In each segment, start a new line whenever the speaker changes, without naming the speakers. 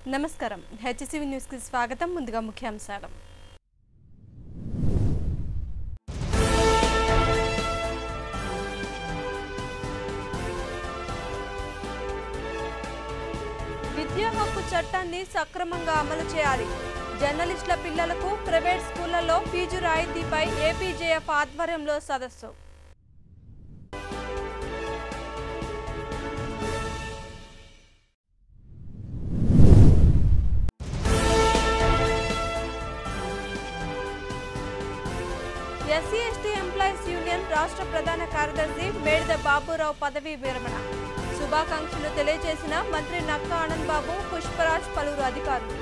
నమస్కారం హెచ్సివి న్యూస్కి స్వాగతం ముందుగా ముఖ్యాంశాలు విద్యా హక్కు చట్టాన్ని సక్రమంగా అమలు చేయాలి జర్నలిస్టుల పిల్లలకు ప్రైవేట్ స్కూళ్లలో ఫీజు రాయితీపై ఏపీజేఎఫ్ ఆధ్వర్యంలో సదస్సు ఎస్సీ ఎస్టీ ఎంప్లాయీస్ యూనియన్ రాష్ట్ర ప్రధాన కార్యదర్శి మేడిద బాబురావు పదవీ విరమణ శుభాకాంక్షలు తెలియజేసిన మంత్రి నక్క ఆనంద్ బాబు పుష్పరాజ్ పలువురు అధికారులు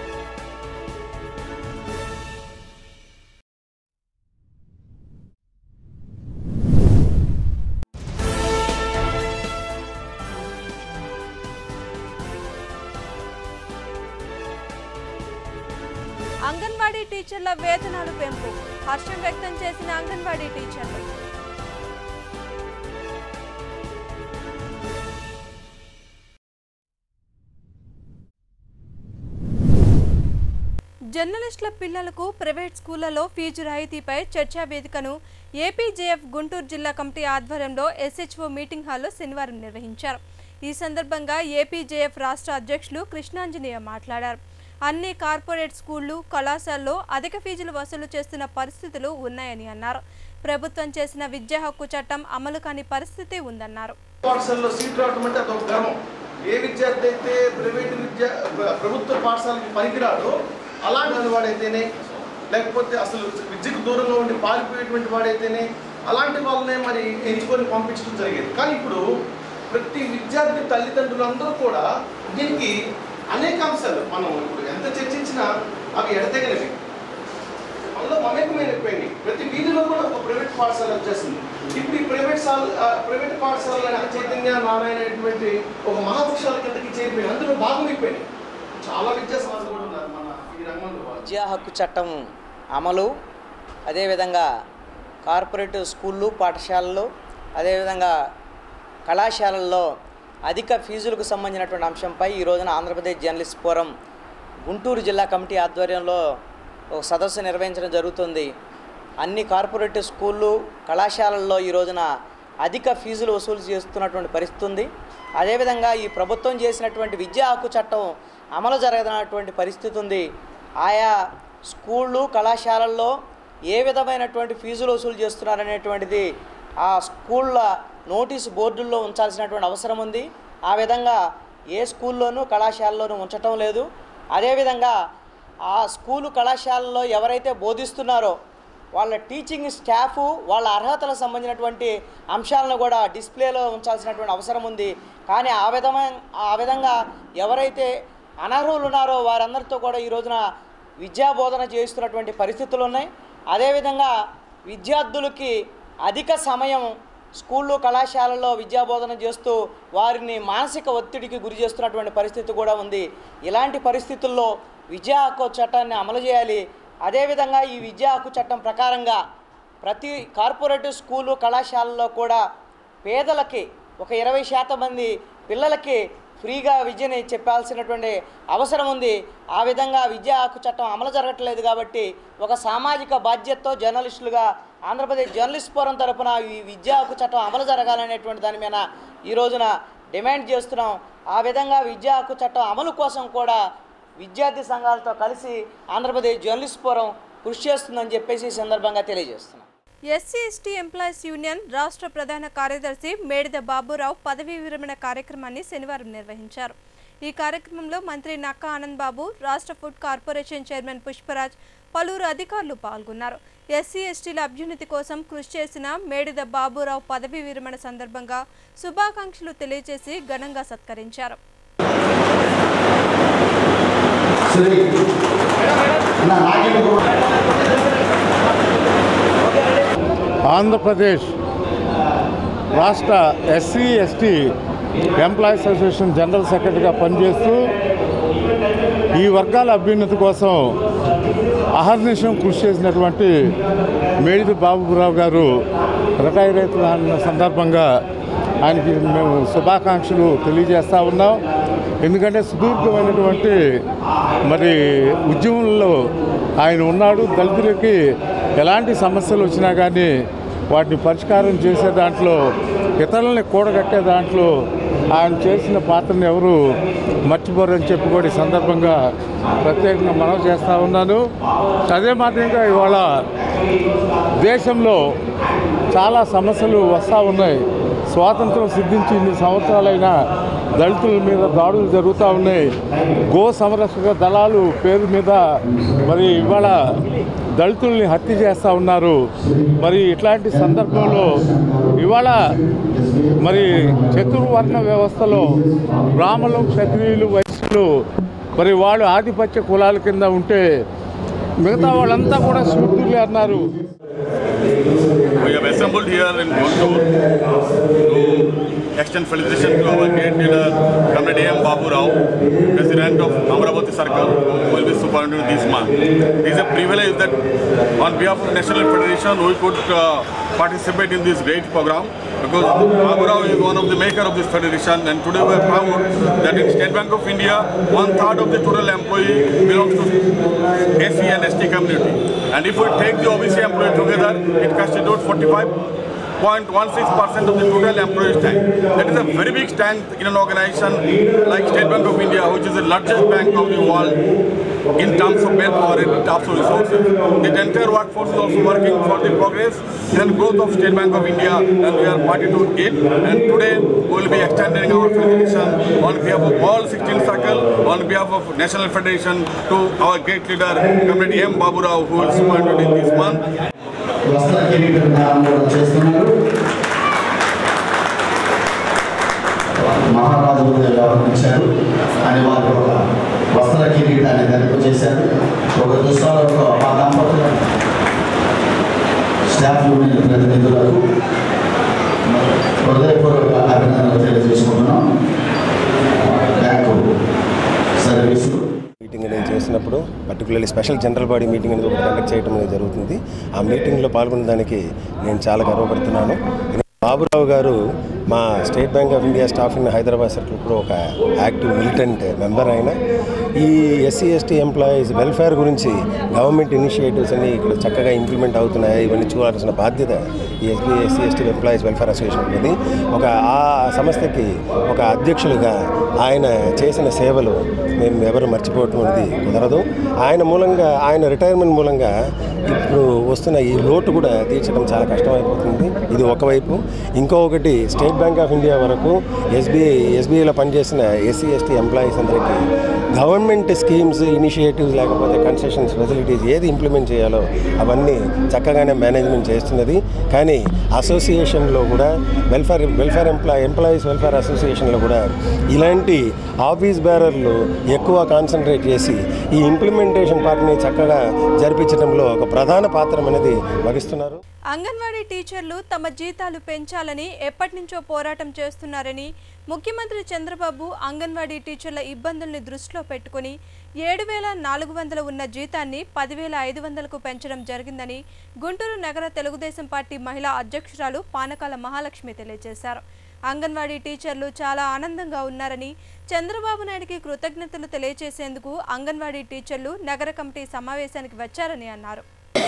అంగన్వాడీ టీచర్ల వేతనాలు పెంపు హర్షం వ్యక్తం చేసిన అంగన్వాడీ టీచర్లు జర్నలిస్టుల పిల్లలకు ప్రైవేట్ స్కూళ్లలో ఫీజు రాయితీపై చర్చా వేదికను ఏపీజేఎఫ్ గుంటూరు జిల్లా కమిటీ ఆధ్వర్యంలో ఎస్హెచ్ఓ మీటింగ్ హాల్లో శనివారం నిర్వహించారు ఈ సందర్భంగా ఏపీజేఎఫ్ రాష్ట్ర అధ్యక్షులు కృష్ణాంజనేయ మాట్లాడారు అన్ని కార్పొరేట్ స్కూళ్లు కళాశాలలో అధిక ఫీజులు వసూలు చేస్తున్న పరిస్థితులు ఉన్నాయని అన్నారు ప్రభుత్వం చేసిన విద్యా హక్కు చట్టం అమలు కాని పరిస్థితి ఉందన్నారు
పాఠశాలలో సీట్ రావడం అంటే అదొక గర్వం ఏ విద్యార్థి అయితే ప్రైవేట్ విద్య ప్రభుత్వ పాఠశాలకి పనికిరాడో అలాంటి వాడైతేనే లేకపోతే అసలు విద్యకు దూరంగా ఉండి పారిపోయేటువంటి వాడైతేనే అలాంటి వాళ్ళనే మరి ఎంచుకొని పంపించడం జరిగేది కానీ ఇప్పుడు ప్రతి విద్యార్థి తల్లిదండ్రులందరూ కూడా దీనికి అనేక అంశాలు మనం ఇప్పుడు ఎంత చర్చించినా అవి ఎడతెగనివి అందులో మమేకమైపోయింది ప్రతి వీధిలో కూడా ఒక ప్రైవేట్ పాఠశాల వచ్చేసింది ఇప్పుడు ఈ ప్రైవేట్ సాల్ ప్రైవేట్ పాఠశాల చైతన్య నారాయణ అనేటువంటి ఒక మహావృక్షాల కిందకి చేరిపోయింది అందులో భాగమైపోయినాయి చాలా విద్యా సంస్థలు కూడా ఉన్నారు మన ఈ రంగంలో వాళ్ళు.
విద్యా హక్కు చట్టం అమలు అదేవిధంగా కార్పొరేట్ స్కూళ్ళు పాఠశాలలు అదేవిధంగా కళాశాలల్లో అధిక ఫీజులకు సంబంధించినటువంటి అంశంపై ఈ రోజున ఆంధ్రప్రదేశ్ జర్నలిస్ట్ ఫోరం గుంటూరు జిల్లా కమిటీ ఆధ్వర్యంలో ఒక సదస్సు నిర్వహించడం జరుగుతుంది అన్ని కార్పొరేట్ స్కూళ్ళు కళాశాలల్లో ఈ రోజున అధిక ఫీజులు వసూలు చేస్తున్నటువంటి పరిస్థితి ఉంది అదేవిధంగా ఈ ప్రభుత్వం చేసినటువంటి విద్యా హక్కు చట్టం అమలు జరగనటువంటి పరిస్థితి ఉంది ఆయా స్కూళ్ళు కళాశాలల్లో ఏ విధమైనటువంటి ఫీజులు వసూలు చేస్తున్నారనేటువంటిది ఆ స్కూళ్ళ నోటీసు బోర్డుల్లో ఉంచాల్సినటువంటి అవసరం ఉంది ఆ విధంగా ఏ స్కూల్లోనూ కళాశాలలోనూ ఉంచటం లేదు అదేవిధంగా ఆ స్కూలు కళాశాలలో ఎవరైతే బోధిస్తున్నారో వాళ్ళ టీచింగ్ స్టాఫ్ వాళ్ళ అర్హతలకు సంబంధించినటువంటి అంశాలను కూడా డిస్ప్లేలో ఉంచాల్సినటువంటి అవసరం ఉంది కానీ ఆ విధమైన ఆ విధంగా ఎవరైతే అనర్హులు ఉన్నారో వారందరితో కూడా ఈ రోజున విద్యా బోధన చేస్తున్నటువంటి పరిస్థితులు ఉన్నాయి అదేవిధంగా విద్యార్థులకి అధిక సమయం స్కూళ్ళు కళాశాలల్లో విద్యాబోధన చేస్తూ వారిని మానసిక ఒత్తిడికి గురి చేస్తున్నటువంటి పరిస్థితి కూడా ఉంది ఇలాంటి పరిస్థితుల్లో విద్యా హక్కు చట్టాన్ని అమలు చేయాలి అదేవిధంగా ఈ విద్యా హక్కు చట్టం ప్రకారంగా ప్రతి కార్పొరేటివ్ స్కూలు కళాశాలలో కూడా పేదలకి ఒక ఇరవై శాతం మంది పిల్లలకి ఫ్రీగా విద్యని చెప్పాల్సినటువంటి అవసరం ఉంది ఆ విధంగా విద్యా హక్కు చట్టం అమలు జరగట్లేదు కాబట్టి ఒక సామాజిక బాధ్యతతో జర్నలిస్టులుగా ఆంధ్రప్రదేశ్ జర్నలిస్ట్ ఫోరం తరపున ఈ విద్యా హక్కు చట్టం అమలు జరగాలనేటువంటి దాని మీద ఈ రోజున డిమాండ్ చేస్తున్నాం ఆ విధంగా విద్యా హక్కు చట్టం అమలు కోసం కూడా విద్యార్థి సంఘాలతో కలిసి ఆంధ్రప్రదేశ్ జర్నలిస్ట్ ఫోరం కృషి చేస్తుందని చెప్పేసి ఈ సందర్భంగా తెలియజేస్తున్నాం
ఎస్సీ ఎస్టీ ఎంప్లాయీస్ యూనియన్ రాష్ట్ర ప్రధాన కార్యదర్శి మేడిద బాబురావు పదవీ విరమణ కార్యక్రమాన్ని శనివారం నిర్వహించారు ఈ కార్యక్రమంలో మంత్రి నక్క ఆనంద్ బాబు రాష్ట్ర ఫుడ్ కార్పొరేషన్ చైర్మన్ పుష్పరాజ్ పలువురు అధికారులు పాల్గొన్నారు ఎస్సీ ఎస్టీల అభ్యున్నతి కోసం కృషి చేసిన మేడిద బాబురావు పదవీ విరమణ సందర్భంగా శుభాకాంక్షలు తెలియజేసి ఘనంగా సత్కరించారు
శ్రీ అన్న నాగేంద్ర గౌడ్
ఆంధ్రప్రదేశ్ రాష్ట్ర SC ST employees association general సెక్రటరీగా పనిచేస్తూ ఈ వర్గాల అభ్యున్నతి కోసం అహర్నిశం కృషి చేసినటువంటి మేడిది బాబురావు గారు రిటైర్ అవుతున్న సందర్భంగా ఆయనకి మేము శుభాకాంక్షలు తెలియజేస్తూ ఉన్నాం ఎందుకంటే సుదీర్ఘమైనటువంటి మరి ఉద్యమంలో ఆయన ఉన్నాడు దళితులకి ఎలాంటి సమస్యలు వచ్చినా కానీ వాటిని పరిష్కారం చేసే దాంట్లో ఇతరులని కూడగట్టే దాంట్లో ఆయన చేసిన పాత్రను ఎవరు మర్చిపోరని చెప్పి కూడా ఈ సందర్భంగా ప్రత్యేకంగా మనవి చేస్తూ ఉన్నాను అదే మాదిరిగా ఇవాళ దేశంలో చాలా సమస్యలు వస్తూ ఉన్నాయి స్వాతంత్రం సిద్ధించి ఇన్ని సంవత్సరాలైనా దళితుల మీద దాడులు జరుగుతూ ఉన్నాయి గో సంరక్షక దళాలు పేరు మీద మరి ఇవాళ దళితుల్ని హత్య చేస్తూ ఉన్నారు మరి ఇట్లాంటి సందర్భంలో ఇవాళ మరి చతుర్వర్ణ వ్యవస్థలో బ్రాహ్మణులు క్షత్రియులు వైశ్యులు మరి వాళ్ళు ఆధిపత్య కులాల కింద ఉంటే మిగతా వాళ్ళంతా కూడా శూద్రులే అన్నారు
We have assembled here in Guntur to extend felicitation to our great leader, Comrade A.M. Babu Rao, President of Amravati Circle, who will be superintendent this month. It is a privilege that on behalf of National Federation, we could uh, participate in this great program because Babu Rao is one of the maker of this federation and today we are proud that in State Bank of India, one third of the total employee belongs to SC and ST community. And if we take the OBC employee together, it constitutes 45.16% of the total employees' time. That is a very big strength in an organization like State Bank of India, which is the largest bank of the world in terms of manpower and in terms of resources. The entire workforce is also working for the progress and growth of State Bank of India, and we are party to it. And today we will be extending our felicitation on behalf of all 16 circle, on behalf of National Federation to our great leader, Comrade M. Babu Rao, who is appointed in this month.
వస్త్ర కిరీటం దానం కూడా చేస్తున్నారు మహారాజు వద్ద వ్యవహరించారు అని వారు ఒక వస్త్ర కిరీటాన్ని ధరింపజేశారు ఒక దుస్తాలో ఒక ఆ దంపతుల స్టాఫ్ యూనియన్ ప్రతినిధులకు హృదయపూర్వక అభినందనలు తెలియజేసుకుంటున్నాం బ్యాంకు సర్వీసులు
మీటింగ్ అనేది చేసినప్పుడు particularly special general body meeting అనేది ఒకటి కండక్ట్ చేయడం అనేది జరుగుతుంది ఆ మీటింగ్లో పాల్గొన్న దానికి నేను చాలా గర్వపడుతున్నాను బాబురావు గారు మా State Bank of India staff in Hyderabad circle కూడా ఒక యాక్టివ్ మిలిటెంట్ మెంబర్ అయిన ఈ ఎస్సీ ఎస్టీ ఎంప్లాయీస్ వెల్ఫేర్ గురించి గవర్నమెంట్ ఇనిషియేటివ్స్ అన్ని ఇక్కడ చక్కగా ఇంప్లిమెంట్ అవుతున్నాయి ఇవన్నీ చూడాల్సిన బాధ్యత ఈ SB SC ST employees welfare association ఉన్నది ఒక ఆ సంస్థకి ఒక అధ్యక్షులుగా ఆయన చేసిన సేవలు మేము ఎవరు మర్చిపోవటం అనేది కుదరదు ఆయన మూలంగా ఆయన రిటైర్మెంట్ మూలంగా ఇప్పుడు వస్తున్న ఈ లోటు కూడా తీర్చడం చాలా కష్టమైపోతుంది ఇది ఒకవైపు ఇంకొకటి స్టేట్ బ్యాంక్ ఆఫ్ ఇండియా వరకు ఎస్బీఐ ఎస్బీఐలో పనిచేసిన ఎస్సీ ఎస్టీ ఎంప్లాయీస్ అందరికీ గవర్నమెంట్ స్కీమ్స్ ఇనిషియేటివ్స్ లేకపోతే కన్సెషన్స్ ఫెసిలిటీస్ ఏది ఇంప్లిమెంట్ చేయాలో అవన్నీ చక్కగానే మేనేజ్మెంట్ చేస్తున్నది కానీ అసోసియేషన్లో కూడా welfare welfare employee employees welfare అసోసియేషన్లో కూడా ఇలాంటి ఆఫీస్ బేరర్లు ఎక్కువ కాన్సన్ట్రేట్ చేసి ఈ ఇంప్లిమెంటేషన్ పార్ట్ని చక్కగా జరిపించడంలో ఒక ప్రధాన పాత్ర అనేది వహిస్తున్నారు
అంగన్వాడీ టీచర్లు తమ జీతాలు పెంచాలని ఎప్పటి నుంచో పోరాటం చేస్తున్నారని ముఖ్యమంత్రి చంద్రబాబు అంగన్వాడీ టీచర్ల ఇబ్బందుల్ని దృష్టిలో పెట్టుకుని ఏడు వేల నాలుగు వందలు ఉన్న జీతాన్ని పదివేల ఐదు వందలకు పెంచడం జరిగిందని గుంటూరు నగర తెలుగుదేశం పార్టీ మహిళా అధ్యక్షురాలు పానకాల మహాలక్ష్మి తెలియజేశారు అంగన్వాడీ టీచర్లు చాలా ఆనందంగా ఉన్నారని చంద్రబాబు నాయుడికి కృతజ్ఞతలు తెలియజేసేందుకు అంగన్వాడీ టీచర్లు నగర కమిటీ సమావేశానికి వచ్చారని అన్నారు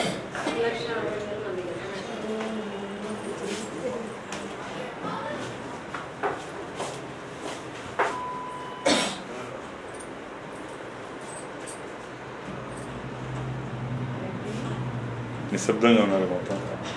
నిశ్శబ్దంగా ఉన్నారు మొత్తం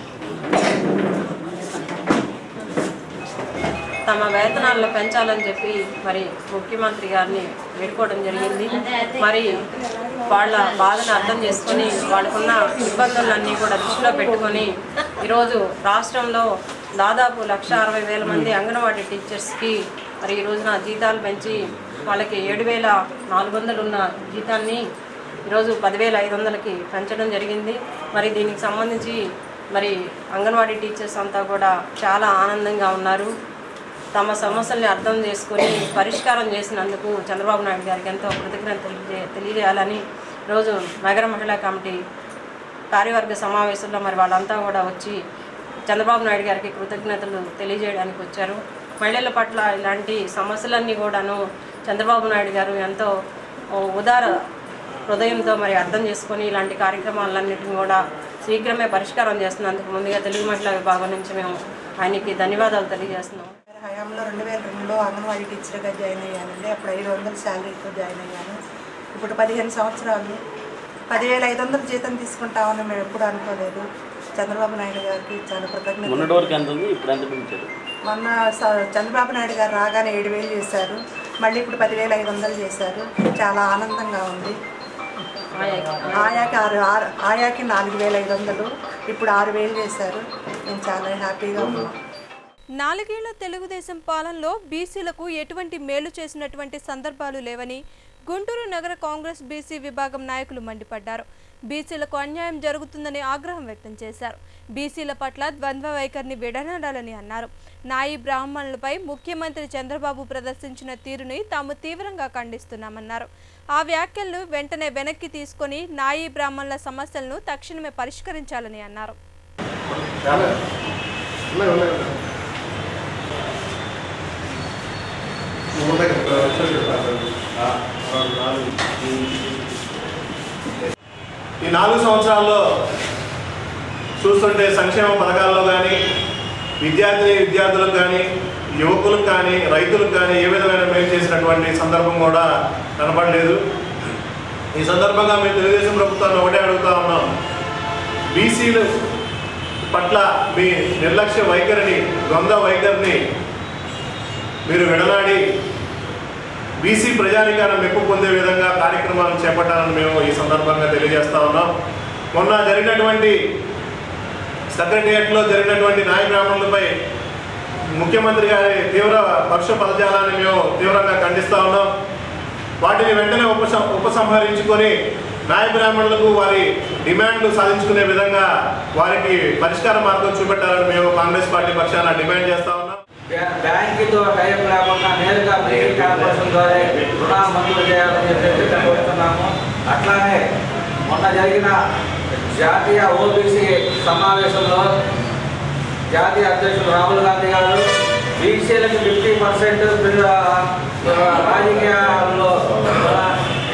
తమ వేతనాలను పెంచాలని చెప్పి మరి ముఖ్యమంత్రి గారిని వేడుకోవడం జరిగింది మరి వాళ్ళ బాధను అర్థం చేసుకొని వాళ్ళకున్న ఇబ్బందులన్నీ కూడా దృష్టిలో పెట్టుకొని ఈరోజు రాష్ట్రంలో దాదాపు లక్ష అరవై వేల మంది అంగన్వాడీ టీచర్స్కి మరి ఈ రోజున జీతాలు పెంచి వాళ్ళకి ఏడు వేల నాలుగు వందలు ఉన్న జీతాన్ని ఈరోజు పదివేల ఐదు వందలకి పెంచడం జరిగింది మరి దీనికి సంబంధించి మరి అంగన్వాడీ టీచర్స్ అంతా కూడా చాలా ఆనందంగా ఉన్నారు తమ సమస్యల్ని అర్థం చేసుకొని పరిష్కారం చేసినందుకు చంద్రబాబు నాయుడు గారికి ఎంతో కృతజ్ఞత తెలియజే తెలియజేయాలని రోజు నగర మహిళా కమిటీ కార్యవర్గ సమావేశంలో మరి వాళ్ళంతా కూడా వచ్చి చంద్రబాబు నాయుడు గారికి కృతజ్ఞతలు తెలియజేయడానికి వచ్చారు మహిళల పట్ల ఇలాంటి సమస్యలన్నీ కూడాను చంద్రబాబు నాయుడు గారు ఎంతో ఓ, ఉదార హృదయంతో మరి అర్థం చేసుకొని ఇలాంటి కార్యక్రమాలన్నింటిని కూడా శీఘ్రమే పరిష్కారం చేస్తున్నందుకు ముందుగా తెలుగు మహిళా విభాగం నుంచి మేము ఆయనకి ధన్యవాదాలు తెలియజేస్తున్నాం
హయాంలో రెండు వేల రెండులో అంగన్వాడీ టీచర్గా జాయిన్ అయ్యానండి అప్పుడు ఐదు వందల శాలరీతో జాయిన్ అయ్యాను ఇప్పుడు పదిహేను సంవత్సరాలు పదివేల ఐదు వందలు జీతం తీసుకుంటామని మేము ఎప్పుడు అనుకోలేదు చంద్రబాబు నాయుడు గారికి చాలా
మొన్నటి
కృతజ్ఞత
వరకు ఎంత ఉంది ఇప్పుడు ఎంత పెంచారు
మొన్న స- చంద్రబాబు నాయుడు గారు రాగానే ఏడు వేలు చేశారు మళ్ళీ ఇప్పుడు పదివేల ఐదు వందలు చేశారు చాలా ఆనందంగా ఉంది ఆయాకి ఆరు ఆరు ఆయాకి నాలుగు వేల ఐదు వందలు ఇప్పుడు ఆరు వేలు చేశారు నేను చాలా హ్యాపీగా ఉన్నాను
నాలుగేళ్ల తెలుగుదేశం పాలనలో బీసీలకు ఎటువంటి మేలు చేసినటువంటి సందర్భాలు లేవని గుంటూరు నగర కాంగ్రెస్ బీసీ విభాగం నాయకులు మండిపడ్డారు బీసీలకు అన్యాయం జరుగుతుందని ఆగ్రహం వ్యక్తం చేశారు బీసీల పట్ల ద్వంద్వ వైఖరిని విడనాడాలని అన్నారు నాయి బ్రాహ్మణులపై ముఖ్యమంత్రి చంద్రబాబు ప్రదర్శించిన తీరుని తాము తీవ్రంగా ఖండిస్తున్నామన్నారు ఆ వ్యాఖ్యలను వెంటనే వెనక్కి తీసుకొని నాయి బ్రాహ్మణుల సమస్యలను తక్షణమే పరిష్కరించాలని అన్నారు
ఉన్నాయి ఉన్నాయి
ఈ నాలుగు సంవత్సరాల్లో చూస్తుంటే సంక్షేమ పథకాల్లో కానీ విద్యార్థి విద్యార్థులకు కానీ యువకులకు కానీ రైతులకు కానీ ఏ విధమైన మేలు చేసినటువంటి సందర్భం కూడా కనపడలేదు ఈ సందర్భంగా మేము తెలుగుదేశం ప్రభుత్వాన్ని ఒకటే అడుగుతా ఉన్నాం బీసీలు పట్ల మీ నిర్లక్ష్య వైఖరిని ద్వంద్వ వైఖరిని మీరు విడనాడి బీసీ ప్రజానికాన్ని మెప్పు పొందే విధంగా కార్యక్రమాలను చేపట్టాలని మేము ఈ సందర్భంగా తెలియజేస్తా ఉన్నాం మొన్న జరిగినటువంటి సెక్రటరియట్లో జరిగినటువంటి నాయ బ్రాహ్మణులపై ముఖ్యమంత్రి గారి తీవ్ర పక్ష పదజాలాన్ని మేము తీవ్రంగా ఖండిస్తా ఉన్నాం వాటిని వెంటనే ఉపస ఉపసంహరించుకొని నాయ బ్రాహ్మణులకు వారి డిమాండ్లు సాధించుకునే విధంగా వారికి పరిష్కార మార్గం చూపెట్టాలని మేము కాంగ్రెస్ పార్టీ పక్షాన డిమాండ్ చేస్తా ఉన్నాం
బ్యాంకుతో టైం లేకుండా నేరుగా బ్యాంక్ కార్పొరేషన్ ద్వారా రుణాలు మంజూరు చేయాలని చెప్పేసి కోరుతున్నాము అట్లానే మొన్న జరిగిన జాతీయ ఓబీసీ సమావేశంలో జాతీయ అధ్యక్షులు రాహుల్ గాంధీ గారు బీసీలకు ఫిఫ్టీ పర్సెంట్ రాజకీయాల్లో ఆ,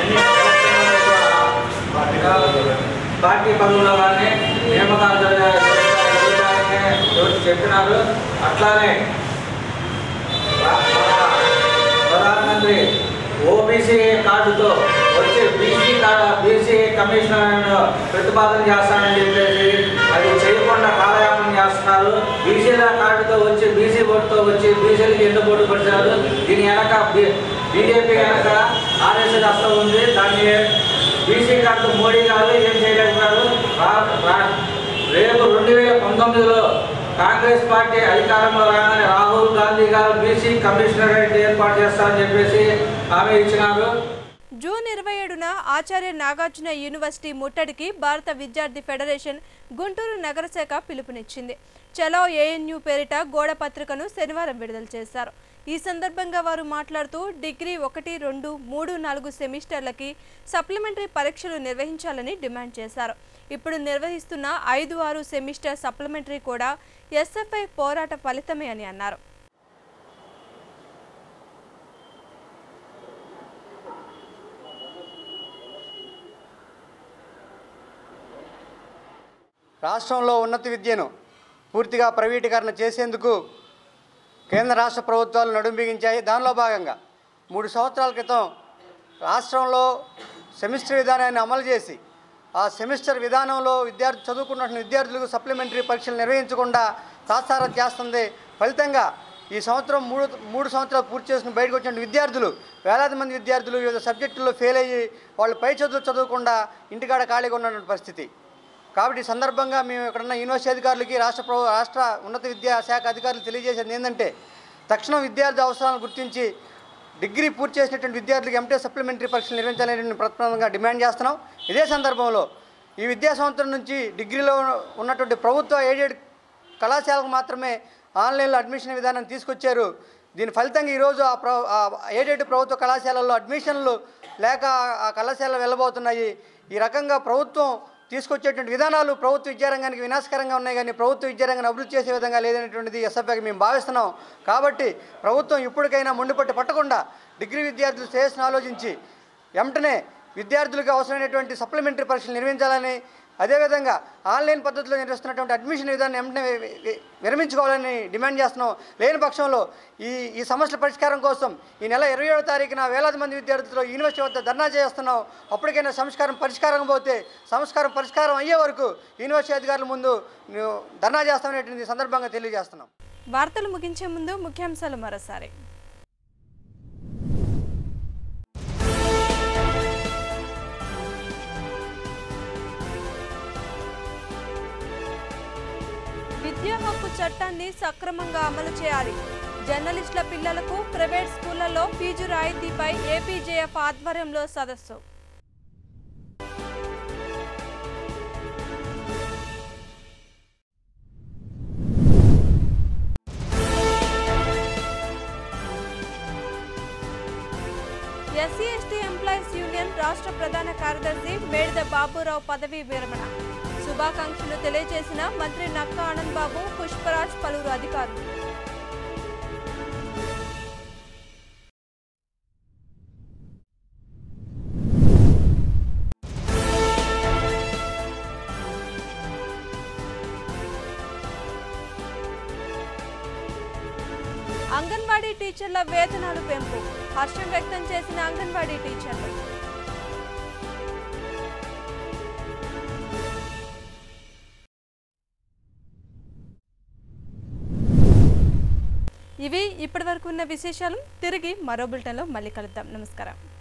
ఎన్ని పార్టీ పదవుల్లో కానీ నియామకాలు జరగా- జరగాలని ఎవరు చెప్పినారు అట్లానే రా- మన ప్రధానమంత్రి ఓబీసీ కార్డుతో వచ్చి బీసీ బీసీ కమిషన్ ప్రతిపాదన చేస్తానని చెప్పేసి అది చేయకుండా కాలయాపన చేస్తున్నారు బీసీల కార్డుతో వచ్చి బీసీ ఓటుతో వచ్చి బీసీలకి ఎందుకు ఓటు పడిచారు దీని వెనక బీజేపీ వెనక ఆర్ఎస్ఎస్ హస్తం ఉంది దాన్ని బీసీ కార్డు మోడీ గారు ఏం చేయలేకపోయారు రా- రా- రేపు రెండు వేల పంతొమ్మిదిలో కాంగ్రెస్ పార్టీ అధికారంలో రాగానే రాహుల్ గాంధీ గారు బీసీ కమిషనరేట్ ఏర్పాటు చేస్తారని చెప్పేసి హామీ ఇచ్చినారు
జూన్ ఇరవై ఏడున ఆచార్య నాగార్జున యూనివర్సిటీ ముట్టడికి భారత విద్యార్థి ఫెడరేషన్ గుంటూరు నగర శాఖ పిలుపునిచ్చింది చలో ఏఎన్యూ పేరిట గోడ పత్రికను శనివారం విడుదల చేశారు ఈ సందర్భంగా వారు మాట్లాడుతూ డిగ్రీ ఒకటి రెండు మూడు నాలుగు సెమిస్టర్లకి సప్లిమెంటరీ పరీక్షలు నిర్వహించాలని డిమాండ్ చేశారు ఇప్పుడు నిర్వహిస్తున్న ఐదు ఆరు సెమిస్టర్ సప్లిమెంటరీ కూడా ఎస్ఎఫ్ఐ పోరాట ఫలితమే అని అన్నారు
రాష్ట్రంలో ఉన్నత విద్యను పూర్తిగా ప్రైవేటీకరణ చేసేందుకు కేంద్ర రాష్ట్ర ప్రభుత్వాలు నడుం బిగించాయి దానిలో భాగంగా మూడు సంవత్సరాల క్రితం రాష్ట్రంలో సెమిస్టర్ విధానాన్ని అమలు చేసి ఆ సెమిస్టర్ విధానంలో విద్యార్థి చదువుకున్న విద్యార్థులకు సప్లిమెంటరీ పరీక్షలు నిర్వహించకుండా తాత్సారం చేస్తుంది ఫలితంగా ఈ సంవత్సరం మూడు మూడు సంవత్సరాలు పూర్తి చేసుకుని బయటకు వచ్చిన విద్యార్థులు వేలాది మంది విద్యార్థులు వివిధ సబ్జెక్టుల్లో ఫెయిల్ అయ్యి వాళ్ళు పై చదువు చదవకుండా ఇంటికాడ ఖాళీగా ఉన్నటువంటి పరిస్థితి కాబట్టి ఈ సందర్భంగా మేము ఇక్కడున్న యూనివర్సిటీ అధికారులకి రాష్ట్ర ప్రభు రాష్ట్ర ఉన్నత విద్యా శాఖ అధికారులు తెలియజేసేది ఏంటంటే తక్షణం విద్యార్థి అవసరాలను గుర్తించి డిగ్రీ పూర్తి చేసినటువంటి విద్యార్థులకు ఎంటే సప్లిమెంటరీ పరీక్షలు నిర్వహించాలని ప్రధానంగా డిమాండ్ చేస్తున్నాం ఇదే సందర్భంలో ఈ విద్యా సంవత్సరం నుంచి డిగ్రీలో ఉన్నటువంటి ప్రభుత్వ ఎయిడెడ్ కళాశాలకు మాత్రమే ఆన్లైన్లో అడ్మిషన్ విధానం తీసుకొచ్చారు దీని ఫలితంగా ఈరోజు ఆ ప్ర ఆ ఎయిడెడ్ ప్రభుత్వ కళాశాలల్లో అడ్మిషన్లు లేక ఆ కళాశాలలు వెళ్ళబోతున్నాయి ఈ రకంగా ప్రభుత్వం తీసుకొచ్చేటువంటి విధానాలు ప్రభుత్వ విద్యారంగానికి వినాశకరంగా ఉన్నాయి కానీ ప్రభుత్వ విద్యారంగాన్ని అభివృద్ధి చేసే విధంగా లేదనేటువంటిది ఎస్ఎఫ్ఐకి మేము భావిస్తున్నాం కాబట్టి ప్రభుత్వం ఇప్పటికైనా ముందుపట్టి పట్టకుండా డిగ్రీ విద్యార్థులు శ్రేయస్సును ఆలోచించి వెంటనే విద్యార్థులకు అవసరమైనటువంటి సప్లిమెంటరీ పరీక్షలు నిర్వహించాలని అదేవిధంగా ఆన్లైన్ పద్ధతిలో నిర్వహిస్తున్నటువంటి అడ్మిషన్ విధానం వెంటనే వి- వి- విరమించుకోవాలని డిమాండ్ చేస్తున్నాం లేని పక్షంలో ఈ ఈ సమస్యల పరిష్కారం కోసం ఈ నెల ఇరవై ఏడో తారీఖున వేలాది మంది విద్యార్థులతో యూనివర్సిటీ వద్ద ధర్నా చేస్తున్నాం అప్పటికైనా సంస్కారం పరిష్కారం పోతే సంస్కారం పరిష్కారం అయ్యే వరకు యూనివర్సిటీ అధికారుల ముందు మేము ధర్నా చేస్తామనేటువంటి ఈ సందర్భంగా తెలియజేస్తున్నాం
వార్తలు ముగించే ముందు ముఖ్యాంశాలు మరోసారి విద్యా హక్కు చట్టాన్ని సక్రమంగా అమలు చేయాలి జర్నలిస్టుల పిల్లలకు ప్రైవేట్ స్కూళ్లలో ఫీజు రాయితీపై ఏపీజేఎఫ్ ఆధ్వర్యంలో సదస్సు ఎస్సీ ఎస్టీ ఎంప్లాయీస్ యూనియన్ రాష్ట్ర ప్రధాన కార్యదర్శి మేడిద బాబురావు పదవీ విరమణ శుభాకాంక్షలు తెలియజేసిన మంత్రి నక్క ఆనంద్ బాబు పుష్పరాజ్ పలువురు అధికారులు అంగన్వాడీ టీచర్ల వేతనాలు పెంపు హర్షం వ్యక్తం చేసిన అంగన్వాడీ టీచర్లు ఇవి ఇప్పటివరకు ఉన్న విశేషాలు తిరిగి మరో బులెటిన్లో మళ్ళీ కలుద్దాం నమస్కారం